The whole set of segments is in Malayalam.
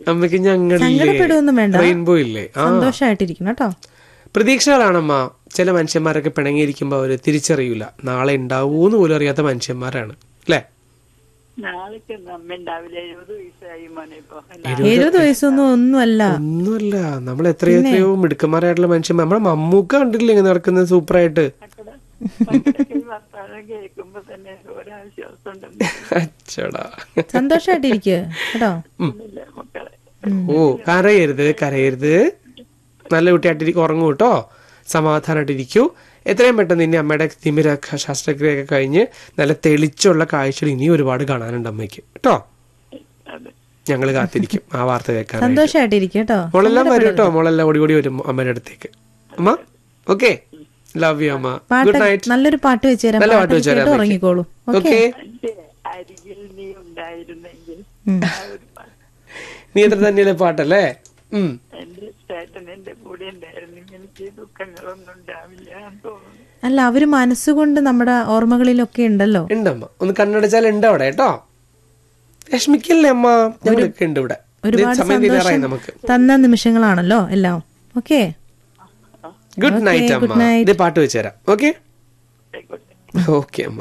അമ്മയ്ക്ക് ഞങ്ങളില്ലേ സങ്കടപ്പെടുകയൊന്നും വേണ്ട. റെയിൻബോ ഇല്ലേ ആ സന്തോഷമായിട്ടിരിക്കണം കേട്ടോ പ്രതീക്ഷകളാണമ്മ ചില മനുഷ്യന്മാരൊക്കെ പിണങ്ങിയിരിക്കുമ്പോൾ അവര് തിരിച്ചറിയൂല നാളെ ഉണ്ടാവൂന്ന് പോലും അറിയാത്ത മനുഷ്യന്മാരാണ് അല്ലേ നാളേക്ക് നമ്മ ഉണ്ടാവില്ല എഴുപത് വയസ്സായി മോനെ ഇപ്പൊ എഴുപത് വയസ്സൊന്നും ഒന്നുമല്ല ഒന്നുമല്ല നമ്മൾ എത്രയോ എത്രയോ മിടുക്കന്മാരായിട്ടുള്ള മനുഷ്യന്മാർ നമ്മളെ മമ്മൂക്ക കണ്ടില്ലേ ഇങ്ങനെ നടക്കുന്നത് സൂപ്പറായിട്ട് മക്കളൊക്കെ ഈ വർത്താനം കേൾക്കുമ്പോ തന്നെ ഒരാശ്വാസം ഉണ്ടെന്ന് അച്ചടാ സന്തോഷമായിട്ടിരിക്കുക കേട്ടോ ഇല്ല മക്കളെ ഓ കരയരുത് കരയരുത് നല്ല കുട്ടിയായിട്ടിരിക്കും ഉറങ്ങൂ കേട്ടോ സമാധാനമായിട്ടിരിക്കൂ എത്രയും പെട്ടെന്ന് ഇനി അമ്മയുടെ തിമിര ശസ്ത്രക്രിയയൊക്കെ കഴിഞ്ഞ് നല്ല തെളിച്ചുള്ള കാഴ്ചകൾ ഇനി ഒരുപാട് കാണാനുണ്ട് അമ്മയ്ക്ക് കേട്ടോ അതെ ഞങ്ങൾ കാത്തിരിക്കും ആ വാർത്ത കേൾക്കാൻ സന്തോഷമായിട്ടിരിക്കുക കേട്ടോ മോളെല്ലാം വരും കേട്ടോ മോളെല്ലാം ഓടി ഓടി വരും അമ്മയുടെ അടുത്തേക്ക് അമ്മ ഓക്കെ ലവ് യു അമ്മ പാട്ട് ഗുഡ് നൈറ്റ് നല്ലൊരു പാട്ട് വെച്ച് തരാം നല്ല പാട്ട് പാട്ട് വെച്ച് തരാം കേട്ട് അമ്മയ്ക്ക്. ഉറങ്ങിക്കോളൂ ഓക്കെ എന്റെ അരികിൽ നീ ഉണ്ടായിരുന്നെങ്കിൽ ആ ഒരു പാട്ട് നീ എത്ര തന്നെയല്ലേ പാട്ടല്ലേ ഉം എന്റെ ചേട്ടൻ എന്റെ കൂടെ ഉണ്ടായിരുന്നെങ്കിൽ എനിക്ക് ഈ ദുഃഖങ്ങളൊന്നും ഉണ്ടാവില്ല എന്ന് തോന്നുന്നു അല്ല അവര് മനസ്സുകൊണ്ട് നമ്മുടെ ഓർമ്മകളിലൊക്കെ ഉണ്ടല്ലോ ഉണ്ടമ്മ ഒന്ന് കണ്ണടച്ചാൽ ഉണ്ട് അവിടെ കേട്ടോ വിഷമിക്കല്ലേ അമ്മ ഞങ്ങളൊക്കെ ഉണ്ട് ഇവിടെ ഇത് ഒരുപാട് സമയം തീരാറായി സന്തോഷം നമുക്ക് തന്ന നിമിഷങ്ങളാണല്ലോ എല്ലാം okay good Okay, night good അമ്മ night. ഇത് പാട്ട് വെച്ച് തരാം ഓക്കെ ആയിക്കോട്ടെ ഓക്കെ അമ്മ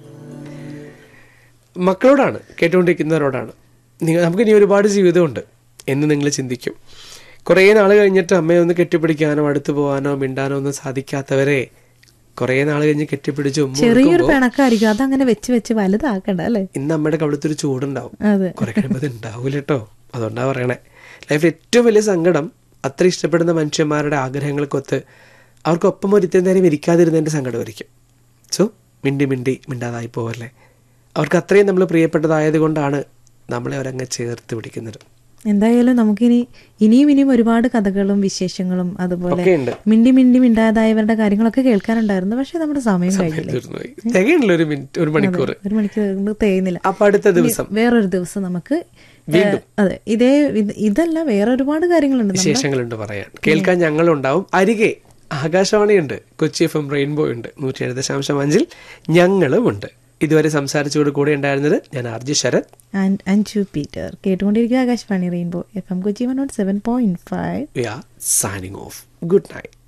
മക്കളോടാണ് കേട്ടുകൊണ്ടിരിക്കുന്നവരോടാണ് നിങ്ങൾ നമുക്ക് ഇനി ഒരുപാട് ജീവിതമുണ്ട് എന്ന് നിങ്ങൾ ചിന്തിക്കും കുറേ നാൾ കഴിഞ്ഞിട്ട് അമ്മയെ ഒന്ന് കെട്ടിപ്പിടിക്കാനോ അടുത്ത് പോകാനോ മിണ്ടാനോ ഒന്നും സാധിക്കാത്തവരെ കുറേ നാൾ കഴിഞ്ഞ് കെട്ടിപ്പിടിച്ച് ഉമ്മ ചെറിയൊരു കൊടുക്കുമ്പോൾ പിണക്കായിരിക്കും അതങ്ങനെ വെച്ച് വെച്ച് വലുതാക്കണ്ട അല്ലേ ഇന്ന് അമ്മയുടെ കവിളത്തൊരു ചൂടുണ്ടാവും അതെ കുറെ കഴിയുമ്പോൾ അത് ഉണ്ടാവൂല കേട്ടോ അതുകൊണ്ടാ പറയണേ ലൈഫിൽ ഏറ്റവും വലിയ സങ്കടം അത്ര ഇഷ്ടപ്പെടുന്ന മനുഷ്യന്മാരുടെ ആഗ്രഹങ്ങൾക്കൊത്ത് അവർക്കൊപ്പം ഒരു ഇത്രയും നേരം ഇരിക്കാതിരുന്നതിൻ്റെ സങ്കടമായിരിക്കും സോ മിണ്ടി മിണ്ടി മിണ്ടാതായി പോവല്ലേ അവർക്ക് അത്രയും നമ്മൾ പ്രിയപ്പെട്ടതായത് കൊണ്ടാണ് നമ്മളെ അവരങ്ങ് ചേർത്ത് പിടിക്കുന്നത് എന്തായാലും നമുക്കിനി ഇനിയും ഇനിയും ഒരുപാട് കഥകളും വിശേഷങ്ങളും അതുപോലെ ഒക്കെ ഉണ്ട് മിണ്ടി മിണ്ടി മിണ്ടാതായവരുടെ കാര്യങ്ങളൊക്കെ കേൾക്കാനുണ്ടായിരുന്നു പക്ഷെ നമ്മുടെ സമയം കഴിഞ്ഞില്ലേ തീർന്നുപോയി തികയണില്ല ഒരു മിനിറ്റ് ഒരു മണിക്കൂർ ഒരു മണിക്കൂർ കൊണ്ട് തികയുന്നില്ല അപ്പൊ അടുത്ത ദിവസം വേറൊരു ദിവസം നമുക്ക് ഏഹ്, അതെ ഇതേ ഇത് ഇതല്ല വേറെ ഒരുപാട് കാര്യങ്ങളുണ്ട് നമ്മുടെ വിശേഷങ്ങളുണ്ട് പറയാൻ കേൾക്കാൻ ഞങ്ങളുണ്ടാവും അരികെ ആകാശവാണിയുണ്ട് കൊച്ചി എഫ് എം റെയിൻബോ ഉണ്ട് നൂറ്റി ഏഴ് ദശാംശം അഞ്ചിൽ ഞങ്ങളും ഉണ്ട് ഇതുവരെ സംസാരിച്ചുകൊണ്ട് കൂടെ ഉണ്ടായിരുന്നത് ഞാൻ ആർജി ശരത് ആൻഡ് അഞ്ജു പീറ്റർ കേട്ടുകൊണ്ടിരിക്കുക Akashvani rainbow F M Kochi one nought seven point five we are signing off good night